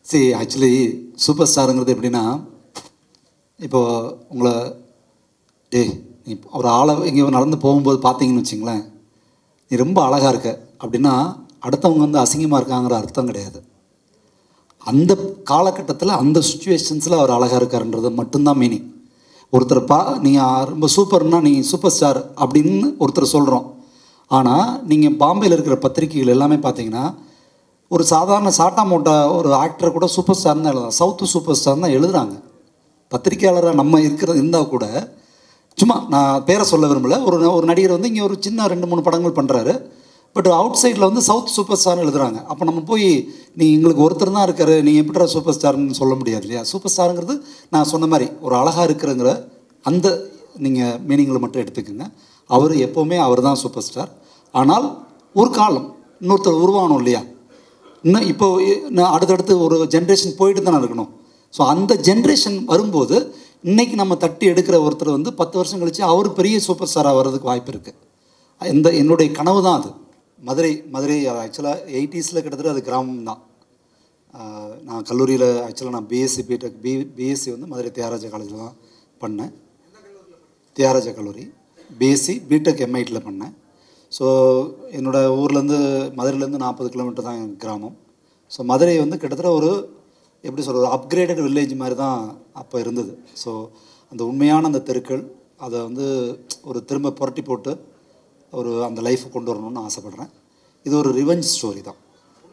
சரி actually super ஸ்டாருங்கிறது எப்படின்னா இப்போ உங்களை டேய் நீ ஒரு ஆளை எங்கேயோ நடந்து போகும்போது பார்த்தீங்கன்னு வச்சிங்களேன் நீ ரொம்ப அழகாக இருக்க அப்படின்னா அடுத்தவங்க வந்து அசிங்கமாக இருக்காங்கிற அர்த்தம் கிடையாது அந்த காலகட்டத்தில் அந்த சுச்சுவேஷன்ஸில் அவர் அழகாக இருக்காருன்றது மட்டும்தான் மீனிங் ஒருத்தர் பா நீங்கள் ரொம்ப சூப்பர்னா நீங்கள் சூப்பர் ஸ்டார் அப்படின்னு ஒருத்தர் சொல்கிறோம் ஆனால் நீங்கள் பாம்பேயில் இருக்கிற பத்திரிகைகள் எல்லாமே பார்த்தீங்கன்னா ஒரு சாதாரண சாட்டா மோட்டா ஒரு ஆக்டர் கூட சூப்பர் ஸ்டார்னு தான் எழுதுறாங்க சவுத்து சூப்பர் ஸ்டார் தான் எழுதுறாங்க பத்திரிக்கையாளராக நம்ம இருக்கிறது இருந்தால் கூட சும்மா நான் பேரை சொல்ல விரும்பல ஒரு ஒரு நடிகர் வந்து இங்கே ஒரு சின்ன ரெண்டு மூணு படங்கள் பண்ணுறாரு பட் அவுட் சைடில் வந்து சவுத் சூப்பர் ஸ்டார்னு எழுதுறாங்க அப்போ நம்ம போய் நீ எங்களுக்கு ஒருத்தர் தான் இருக்காரு நீ எப்படிடா சூப்பர் ஸ்டார்னு சொல்ல முடியாது இல்லையா சூப்பர் ஸ்டாருங்கிறது நான் சொன்ன மாதிரி ஒரு அழகாக இருக்கிறங்கிற அந்த நீங்கள் மீனிங்கில் மட்டும் எடுத்துக்கோங்க அவர் எப்போவுமே அவர் தான் சூப்பர் ஸ்டார் ஆனால் ஒரு காலம் இன்னொருத்தர் உருவாகணும் இல்லையா இன்னும் இப்போ இன்னும் அடுத்தடுத்து ஒரு ஜென்ரேஷன் போயிட்டு தானே இருக்கணும் ஸோ அந்த ஜென்ரேஷன் வரும்போது இன்னைக்கு நம்ம தட்டி எடுக்கிற ஒருத்தர் வந்து பத்து வருஷம் கழிச்சு அவர் பெரிய சூப்பர் ஸ்டாராக வர்றதுக்கு வாய்ப்பு இருக்குது இந்த என்னுடைய கனவு தான் அது மதுரை மதுரை ஆக்சுவலாக எயிட்டிஸில் கிட்டத்தட்ட அது கிராமம் தான் ஆஹ் நான் கல்லூரியில் ஆக்சுவலாக நான் பிஎஸ்சி பிடெக் பி பிஎஸ்சி வந்து மதுரை தியாகராஜா காலேஜில் தான் பண்ணேன் தியாகராஜா கல்லூரி பிஎஸ்சி பிடெக் எம்ஐடியில் பண்ணேன் ஸோ என்னோடய ஊர்லேருந்து மதுரையிலேருந்து நாற்பது கிலோமீட்டர் தான் என் கிராமம் ஸோ மதுரை வந்து கிட்டத்தட்ட ஒரு எப்படி சொல்கிறது அப்கிரேடட் வில்லேஜ் மாதிரி தான் அப்போ இருந்தது ஸோ அந்த உண்மையான அந்த தெருக்கள் அதை வந்து ஒரு திரும்ப புரட்டி போட்டு ஒரு அந்த லைஃப்பை கொண்டு வரணும்னு ஆசைப்பட்றேன் இது ஒரு ரிவெஞ்ச் ஸ்டோரி தான்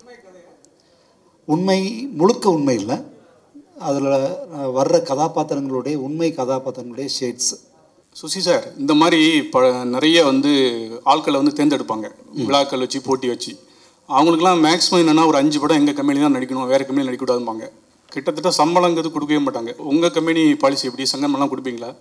உண்மை முழுக்க உண்மை இல்லை அதில் வர்ற கதாபாத்திரங்களுடைய உண்மை கதாபாத்திரங்களுடைய ஷேட்ஸ் சுசி சார் இந்த மாதிரி ப நிறைய வந்து ஆட்களை வந்து தேர்ந்தெடுப்பாங்க விழாக்கள் வச்சு போட்டி வச்சு அவங்களுக்குலாம் மேக்ஸிமம் என்னென்னா ஒரு அஞ்சு படம் எங்கள் கம்பெனி தான் நடிக்கணும் வேறு கம்பெனி நடிக்கக்கூடாதும்பாங்க கிட்டத்தட்ட சம்பளங்கிறது கொடுக்கவே மாட்டாங்க உங்கள் கம்பெனி பாலிசி எப்படி சங்கமெல்லாம் கொடுப்பீங்களா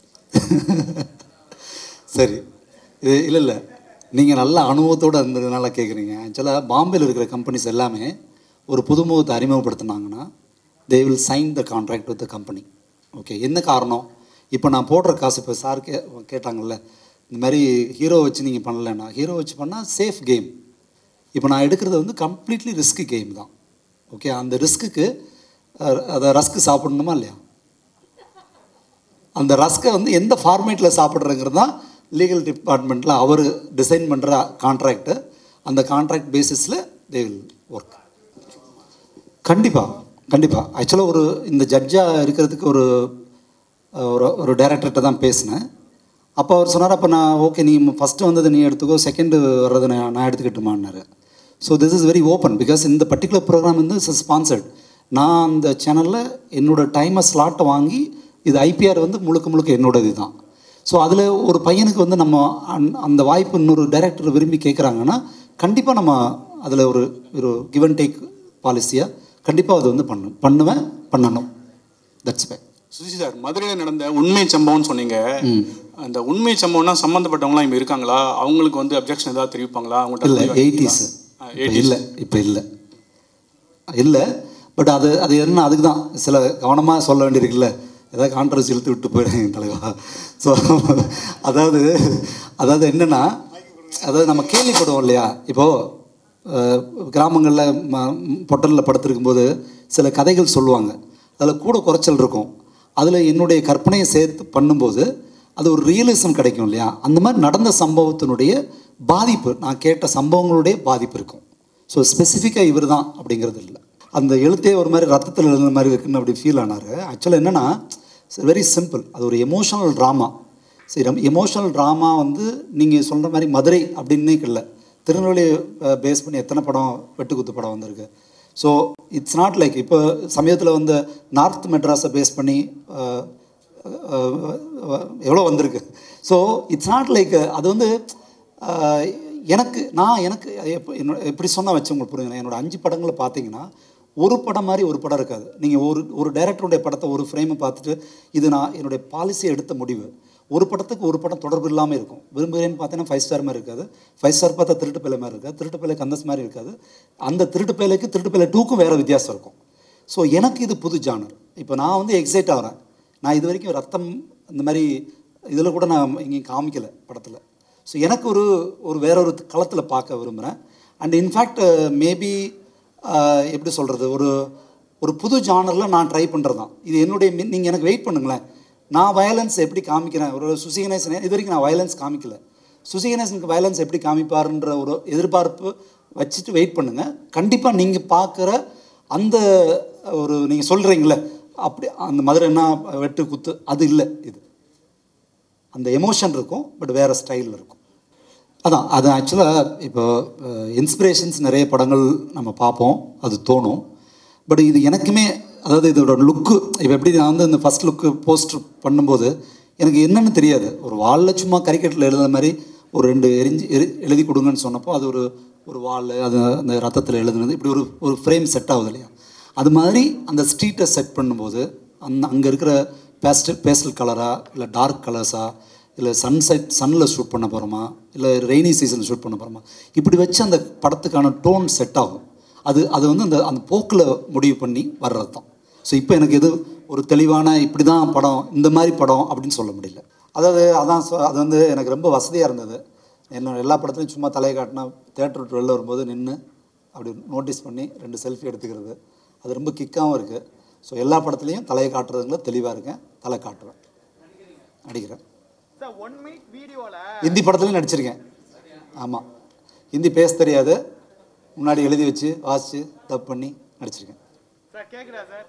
சரி இது இல்லை இல்லை நீங்கள் நல்ல அனுபவத்தோடு இருந்ததுனால கேட்குறீங்க ஆக்சுவலாக பாம்பேயில் இருக்கிற கம்பெனிஸ் எல்லாமே ஒரு புதுமுகத்தை அறிமுகப்படுத்தினாங்கன்னா they will sign the contract with the company okay என்ன காரணம் இப்போ நான் போடுற காசு இப்போ சார் கே கேட்டாங்கல்ல இந்த மாதிரி ஹீரோ வச்சு நீங்கள் பண்ணலைன்னா ஹீரோ வச்சு பண்ணால் சேஃப் கேம் இப்போ நான் எடுக்கிறது வந்து கம்ப்ளீட்லி ரிஸ்க் கேம் தான் ஓகே அந்த ரிஸ்க்குக்கு அதை ரஸ்க்கு சாப்பிடணுமா இல்லையா அந்த ரஸ்கை வந்து எந்த ஃபார்மேட்டில் சாப்பிட்றங்கிறது தான் லீகல் டிபார்ட்மெண்ட்டில் அவர் டிசைன் பண்ணுற கான்ட்ராக்டு அந்த கான்ட்ராக்ட் பேசிஸில் தே வில் ஒர்க் கண்டிப்பாக கண்டிப்பாக ஆக்சுவலாக ஒரு இந்த ஜட்ஜாக இருக்கிறதுக்கு ஒரு ஒரு ஒரு டைரக்டர்கிட்ட தான் பேசினேன் அப்போ அவர் சொன்னார் அப்போ நான் ஓகே நீ ஃபஸ்ட்டு வந்தது நீ எடுத்துக்கோ செகண்டு வர்றது நான் நான் எடுத்துக்கிட்டுமான்னாரு so this is very open because இந்த பர்டிகுலர் ப்ரோக்ராம் வந்து இஸ் ஸ்பான்சர்ட் நான் அந்த சேனலில் என்னோடய டைமை ஸ்லாட்டை வாங்கி இது ஐபிஆர் வந்து முழுக்க முழுக்க என்னோடது தான் ஸோ அதில் ஒரு பையனுக்கு வந்து நம்ம அந்- அந்த வாய்ப்பு இன்னொரு டைரக்டர் விரும்பி கேட்குறாங்கன்னா கண்டிப்பாக நம்ம அதில் ஒரு ஒரு கிவ் அண்ட் டேக் பாலிசியாக கண்டிப்பாக அது வந்து பண்ணு பண்ணுவேன் பண்ணணும் தட்ஸ் வை சுசி சார் மதுரையில் நடந்த உண்மை சம்பவம்னு சொன்னீங்க அந்த உண்மை சம்பவம்னா சம்மந்தப்பட்டவங்களாம் இங்கே இருக்காங்களா அவங்களுக்கு வந்து அப்ஜெக்ஷன் ஏதாவது தெரிவிப்பாங்களா அவங்கள்ட்ட இல்லை போய் எயிட்டிஸ் ஆ, இல்லை இப்போ இல்லை இல்லை பட் அது அது என்ன அதுக்கு தான் சில கவனமாக சொல்ல வேண்டியிருக்குல்ல ஏதாவது கான்ட்ரவர்சி இழுத்து விட்டு போயிடுங்க தலைவா ஸோ அதாவது அதாவது என்னென்னா அதாவது நம்ம கேள்விப்படுவோம் இல்லையா இப்போது கிராமங்களில் ம பொட்டலில் படுத்திருக்கும்போது சில கதைகள் சொல்லுவாங்க அதில் கூட குறைச்சல் இருக்கும் அதில் என்னுடைய கற்பனையை சேர்த்து பண்ணும்போது அது ஒரு ரியலிசம் கிடைக்கும் இல்லையா அந்த மாதிரி நடந்த சம்பவத்தினுடைய பாதிப்பு நான் கேட்ட சம்பவங்களுடைய பாதிப்பு இருக்கும் ஸோ ஸ்பெசிஃபிக்காக இவர் தான் அப்படிங்கிறது இல்லை அந்த எழுத்தே ஒரு மாதிரி ரத்தத்தில் எழுந்த மாதிரி இருக்குன்னு அப்படி ஃபீல் ஆனார் ஆக்சுவலாக என்னென்னா வெரி சிம்பிள் அது ஒரு எமோஷனல் ட்ராமா சரி எமோஷனல் ட்ராமா வந்து நீங்கள் சொல்கிற மாதிரி மதுரை அப்படின்னே இல்லை திருநெல்வேலி பேஸ் பண்ணி எத்தனை படம் வெட்டுக்குத்து படம் வந்திருக்கு ஸோ இட்ஸ் நாட் லைக் இப்போ சமயத்தில் வந்து நார்த் மெட்ராஸை பேஸ் பண்ணி அஹ், அஹ், எவ்வளோ வந்திருக்கு ஸோ இட்ஸ் நாட் லைக் அது வந்து அஹ், எனக்கு நான் எனக்கு எப்ப என்னோட எப்படி சொன்னால் வச்சு உங்களுக்கு புரியுங்க என்னோட அஞ்சு படங்களை பார்த்தீங்கன்னா ஒரு படம் மாதிரி ஒரு படம் இருக்காது நீங்கள் ஒரு ஒரு டைரக்டருடைய படத்தை ஒரு ஃப்ரேமை பார்த்துட்டு இது நான் என்னுடைய பாலிசி எடுத்த முடிவு ஒரு படத்துக்கு ஒரு படம் தொடர்பு இல்லாமல் இருக்கும் விரும்புகிறேன்னு பார்த்தீங்கன்னா ஃபைவ் ஸ்டார் மாதிரி இருக்காது ஃபைவ் ஸ்டார் பார்த்தா திருட்டு பிள்ளை மாதிரி இருக்காது திருட்டு பிள்ளை கந்தஸ் மாதிரி இருக்காது அந்த திருட்டு பிள்ளைக்கு திருட்டு பிள்ளை டூக்கும் வேறு வித்தியாசம் இருக்கும் ஸோ எனக்கு இது புது ஜானர் இப்போ நான் வந்து எக்ஸைட் ஆகிறேன் நான் இது வரைக்கும் ரத்தம் இந்த மாதிரி இதில் கூட நான் எங்கேயும் காமிக்கலை படத்தில் ஸோ எனக்கு ஒரு ஒரு வேற ஒரு களத்தில் பார்க்க விரும்புகிறேன் அண்ட் இன்ஃபேக்ட் மேபி எப்படி சொல்கிறது ஒரு ஒரு புது ஜானரில் நான் ட்ரை பண்ணுறது தான் இது என்னுடைய நீங்கள் எனக்கு வெயிட் பண்ணுங்களேன் நான் வயலன்ஸ் எப்படி காமிக்கிறேன் ஒரு சுசி கணேசன் இது வரைக்கும் நான் வயலன்ஸ் காமிக்கல சுசி கணேசனுக்கு வயலன்ஸ் எப்படி காமிப்பாருன்ற ஒரு எதிர்பார்ப்பு வச்சுட்டு வெயிட் பண்ணுங்கள் கண்டிப்பாக நீங்கள் பார்க்குற அந்த ஒரு நீங்கள் சொல்கிறீங்களே அப்படி அந்த மதுரைன்னா வெட்டு குத்து அது இல்லை இது அந்த எமோஷன் இருக்கும் பட் வேறு ஸ்டைலில் இருக்கும் அதான் அது ஆக்சுவலாக இப்போ இன்ஸ்பிரேஷன்ஸ் நிறைய படங்கள் நம்ம பார்ப்போம் அது தோணும் பட் இது எனக்குமே அதாவது இதோட லுக்கு இப்போ எப்படி நான் வந்து இந்த ஃபஸ்ட் லுக்கு போஸ்டர் பண்ணும்போது எனக்கு என்னன்னு தெரியாது ஒரு வாலில் சும்மா கரிக்கட்டில் எழுதுன மாதிரி ஒரு ரெண்டு எரிஞ்சு எரி எழுதி கொடுங்கன்னு சொன்னப்போ அது ஒரு ஒரு வால் அது அந்த ரத்தத்தில் எழுதுனது இப்படி ஒரு ஒரு ஃப்ரேம் செட் ஆகுது இல்லையா அது மாதிரி அந்த ஸ்ட்ரீட்டை செட் பண்ணும்போது அந்த அங்கே இருக்கிற பேஸ்டல் பேஸ்டல் கலரா இல்லை டார்க் கலர்ஸா இல்லை சன்செட் சன்னில் ஷூட் பண்ண போகிறோமா இல்லை ரெய்னி சீசனில் ஷூட் பண்ண போகிறோமா இப்படி வச்சு அந்த படத்துக்கான டோன் செட் ஆகும் அது அது வந்து அந்த அந்த போக்கில் முடிவு பண்ணி வர்றது தான் ஸோ இப்போ எனக்கு எது ஒரு தெளிவான இப்படி தான் படம் இந்த மாதிரி படம் அப்படின்னு சொல்ல முடியல அதாவது அதான் சொ- அது வந்து எனக்கு ரொம்ப வசதியாக இருந்தது என்னோட எல்லா படத்துலையும் சும்மா தலையை காட்டினா தேட்டர் விட்டு வெளில வரும்போது நின்று அப்படி நோட்டீஸ் பண்ணி ரெண்டு செல்ஃபி எடுத்துக்கிறது அது ரொம்ப கிக்காகவும் இருக்குது ஸோ எல்லா படத்துலையும் தலையை காட்டுறதுங்கள தெளிவாக இருக்கேன் தலை காட்டுவேன் நடிக்கிறேன் சார் ஒன் மினிட் வீடியோல ஹிந்தி படத்துலையும் நடிச்சிருக்கேன் ஆமாம் ஹிந்தி பேச தெரியாது முன்னாடி எழுதி வச்சு வாசித்து தப்பு பண்ணி நடிச்சிருக்கேன் சார் கேக்குதா சார்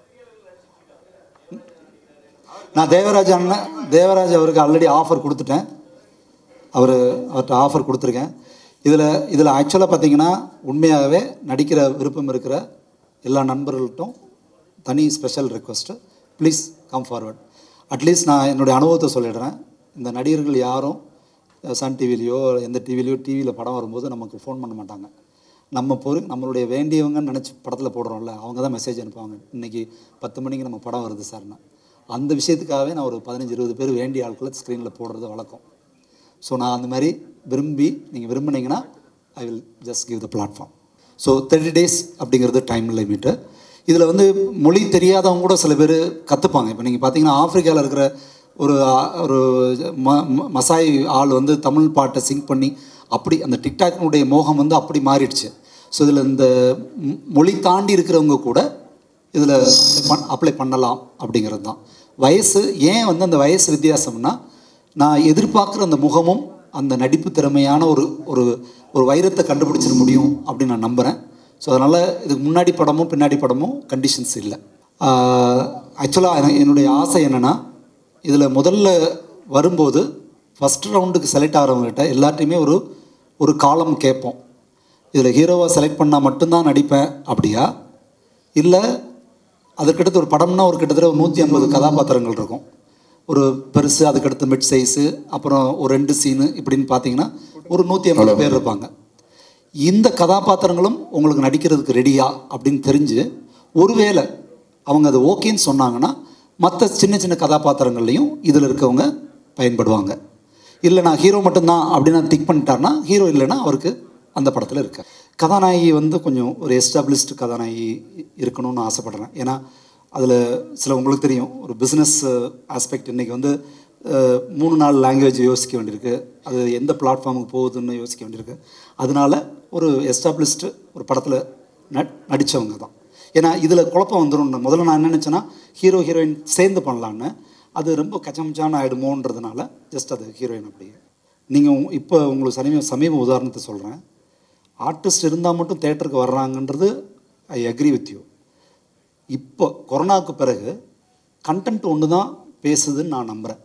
நான் தேவராஜ் அண்ணன் தேவராஜ் அவருக்கு ஆல்ரெடி ஆஃபர் கொடுத்துட்டேன் அவர் அவர்கிட்ட ஆஃபர் கொடுத்துருக்கேன் இதில் இதில் ஆக்சுவலாக பார்த்தீங்கன்னா உண்மையாகவே நடிக்கிற விருப்பம் இருக்கிற எல்லா நண்பர்கள்ட்டும் தனி special request please come forward at least நான் என்னுடைய அனுபவத்தை சொல்லிடுறேன் இந்த நடிகர்கள் யாரும் சன் டிவிலையோ எந்த டிவிலையோ டிவியில் படம் வரும்போது நமக்கு ஃபோன் பண்ண மாட்டாங்க நம்ம பொறு நம்மளுடைய வேண்டியவங்கன்னு நினச்சி படத்தில் போடுறோம்ல அவங்க தான் மெசேஜ் அனுப்புவாங்க இன்றைக்கி பத்து மணிக்கு நம்ம படம் வருது சார்னா அந்த விஷயத்துக்காகவே நான் ஒரு பதினஞ்சு இருபது பேர் வேண்டிய ஆட்களை ஸ்க்ரீனில் போடுறது வழக்கம் ஸோ நான் அந்த மாதிரி விரும்பி நீங்கள் விரும்புனீங்கன்னா I will just give the platform so thirty days அப்படிங்கிறது டைம் லிமிட்டு இதில் வந்து மொழி தெரியாதவங்க கூட சில பேர் கற்றுப்பாங்க இப்போ நீங்கள் பார்த்தீங்கன்னா ஆப்பிரிக்காவில் இருக்கிற ஒரு ஆ- ஒரு ம ம- மசாய் ஆள் வந்து தமிழ் பாட்டை சிங்க் பண்ணி அப்படி அந்த டிக்டாக்னுடைய மோகம் வந்து அப்படி மாறிடுச்சு ஸோ இதில் இந்த ம்- மொழி தாண்டி இருக்கிறவங்க கூட இதில் அப்ளை பண்ணலாம் அப்படிங்கிறது தான் வயசு ஏன் வந்து அந்த வயசு வித்தியாசம்னா நான் எதிர்பார்க்குற அந்த முகமும் அந்த நடிப்பு திறமையான ஒரு ஒரு ஒரு வைரத்தை கண்டுபிடிச்சிட முடியும் அப்படின்னு நான் நம்புகிறேன் ஸோ அதனால் இதுக்கு முன்னாடி படமும் பின்னாடி படமும் கண்டிஷன்ஸ் இல்லை ஆக்சுவலாக என்னுடைய ஆசை என்னென்னா இதில் முதல்ல வரும்போது ஃபஸ்ட் ரவுண்டுக்கு செலக்ட் ஆகிறவங்ககிட்ட எல்லாத்தையுமே ஒரு ஒரு காலம் கேட்போம் இதில் ஹீரோவாக செலக்ட் பண்ணால் மட்டும்தான் நடிப்பேன் அப்படியா இல்லை அதுக்கடுத்து ஒரு படம்னா ஒரு கிட்டத்தட்ட ஒரு நூற்றி ஐம்பது கதாபாத்திரங்கள் இருக்கும் ஒரு பெருசு அதுக்கடுத்து மிட் சைஸு அப்புறம் ஒரு ரெண்டு சீனு இப்படின்னு பார்த்தீங்கன்னா ஒரு நூற்றி ஐம்பது பேர் இருப்பாங்க இந்த கதாபாத்திரங்களும் உங்களுக்கு நடிக்கிறதுக்கு ரெடியா அப்படின்னு தெரிஞ்சு ஒருவேளை அவங்க அது ஓகேன்னு சொன்னாங்கன்னா மற்ற சின்ன சின்ன கதாபாத்திரங்கள்லையும் இதில் இருக்கவங்க பயன்படுவாங்க இல்லை நான் ஹீரோ மட்டும்தான் அப்படின்னு டிக் பண்ணிட்டாருன்னா ஹீரோ இல்லைன்னா அவருக்கு அந்த படத்தில் இருக்க கதாநாயகி வந்து கொஞ்சம் ஒரு எஸ்டாப்ளிஷ்டு கதாநாயகி இருக்கணும்னு ஆசைப்படுறேன் ஏன்னா அதில் சில உங்களுக்கு தெரியும் ஒரு பிஸ்னஸ் ஆஸ்பெக்ட் இன்றைக்கி வந்து அஹ், மூணு நாலு லாங்குவேஜ் யோசிக்க வேண்டியிருக்கு அது எந்த பிளாட்ஃபார்முக்கு போகுதுன்னு யோசிக்க வேண்டியிருக்கு அதனால ஒரு எஸ்டாப்ளிஷ்டு ஒரு படத்தில் நட் நடித்தவங்க தான் ஏன்னா இதில் குழப்பம் வந்துடும் முதல்ல நான் என்ன நினச்சேன்னா ஹீரோ ஹீரோயின் சேர்ந்து பண்ணலான்னு அது ரொம்ப கச்சமச்சான ஆகிடுமோன்றதுனால ஜஸ்ட் அது ஹீரோயின் அப்படியே நீங்கள் இப்போ உங்களுக்கு சமீப சமீப உதாரணத்தை சொல்கிறேன் ஆர்டிஸ்ட் இருந்தால் மட்டும் தேட்டருக்கு வர்றாங்கன்றது ஐ அக்ரி வித் யூ இப்போ கொரோனாவுக்கு பிறகு கண்டென்ட் ஒன்று தான் பேசுதுன்னு நான் நம்புகிறேன்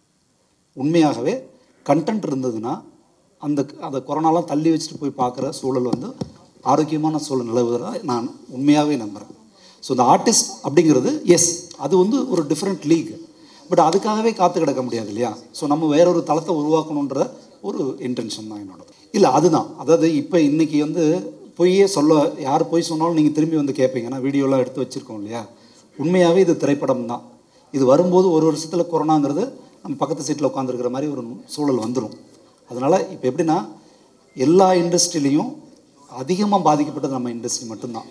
உண்மையாகவே கண்டென்ட் இருந்ததுன்னா அந்த அந்த கொரோனாலாம் தள்ளி வச்சுட்டு போய் பார்க்குற சூழல் வந்து ஆரோக்கியமான சூழல் நிலவுவதை நான் உண்மையாகவே நம்புகிறேன் ஸோ இந்த ஆர்டிஸ்ட் அப்படிங்கிறது எஸ் அது வந்து ஒரு டிஃப்ரெண்ட் லீக் பட் அதுக்காகவே காத்து கிடக்க முடியாது இல்லையா ஸோ நம்ம வேற ஒரு தளத்தை உருவாக்கணுன்ற ஒரு இன்டென்ஷன் தான் என்னோடது இல்லை அதுதான் அதாவது இப்போ இன்னைக்கு வந்து பொய்யே சொல்ல யார் பொய் சொன்னாலும் நீங்கள் திரும்பி வந்து கேட்பீங்க நான் வீடியோலாம் எடுத்து வச்சுருக்கோம் இல்லையா உண்மையாகவே இது திரைப்படம் தான் இது வரும்போது ஒரு வருஷத்தில் கொரோனாங்கிறது நம்ம பக்கத்து சீட்டில் உட்காந்துருக்கிற மாதிரி ஒரு சூழல் வந்துடும் அதனால் இப்போ எப்படின்னா எல்லா இண்டஸ்ட்ரியிலையும் அதிகமாக பாதிக்கப்பட்டது நம்ம இண்டஸ்ட்ரி மட்டும்தான்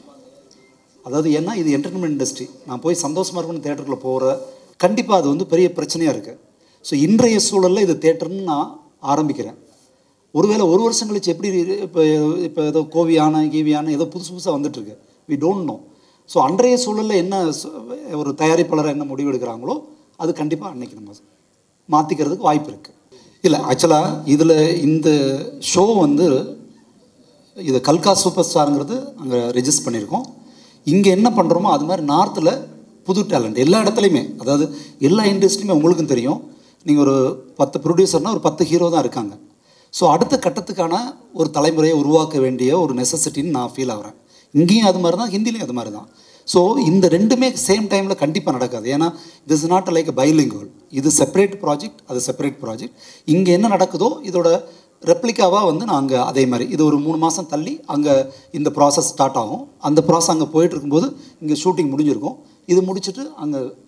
அதாவது ஏன்னா இது என்டர்டைன்மெண்ட் இண்டஸ்ட்ரி நான் போய் சந்தோஷமாக இருக்கணும் தேட்டருக்குள்ள போகிற கண்டிப்பாக அது வந்து பெரிய பிரச்சனையாக இருக்குது ஸோ இன்றைய சூழலில் இது தேட்டர்னு நான் ஆரம்பிக்கிறேன் ஒருவேளை ஒரு வருஷம் கழிச்சு எப்படி இப்போ இப்போ ஏதோ கோவியான கீவியான ஏதோ புதுசு புதுசாக வந்துட்டுருக்கு வி டோன்ட் நோ ஸோ அன்றைய சூழலில் என்ன சு- ஒரு தயாரிப்பாளர் என்ன முடிவு எடுக்கிறாங்களோ அது கண்டிப்பாக அன்னைக்கு நம்ம மாற்றிக்கிறதுக்கு வாய்ப்பு இருக்குது இல்லை ஆக்சுவலாக இதில் இந்த ஷோ வந்து இது கல்கா சூப்பர் ஸ்டாருங்கிறது அங்கே ரெஜிஸ்டர் பண்ணியிருக்கோம் இங்கே என்ன பண்ணுறோமோ அது மாதிரி நார்த்தில் புது டேலண்ட் எல்லா இடத்துலையுமே அதாவது எல்லா இண்டஸ்ட்ரியுமே உங்களுக்கும் தெரியும் நீங்கள் ஒரு பத்து ப்ரொடியூசர்னால் ஒரு பத்து ஹீரோ தான் இருக்காங்க ஸோ அடுத்த கட்டத்துக்கான ஒரு தலைமுறையை உருவாக்க வேண்டிய ஒரு நெசசிட்டின்னு நான் ஃபீல் ஆகிறேன் இங்கேயும் அது மாதிரி தான் ஹிந்திலையும் அது மாதிரி தான் ஸோ இந்த ரெண்டுமே சேம் டைமில் கண்டிப்பாக நடக்காது ஏன்னா திஸ் நாட் லைக் பைலிங்குவல் இது செப்பரேட் ப்ராஜெக்ட் அது செப்பரேட் ப்ராஜெக்ட் இங்கே என்ன நடக்குதோ இதோட ரெப்ளிகாவாக வந்து நாங்கள் அதே மாதிரி இது ஒரு மூணு மாதம் தள்ளி அங்கே இந்த ப்ராசஸ் ஸ்டார்ட் ஆகும் அந்த ப்ராசஸ் அங்கே போயிட்டு இருக்கும்போது இங்கே ஷூட்டிங் முடிஞ்சிருக்கும் இது முடிச்சுட்டு அங்கே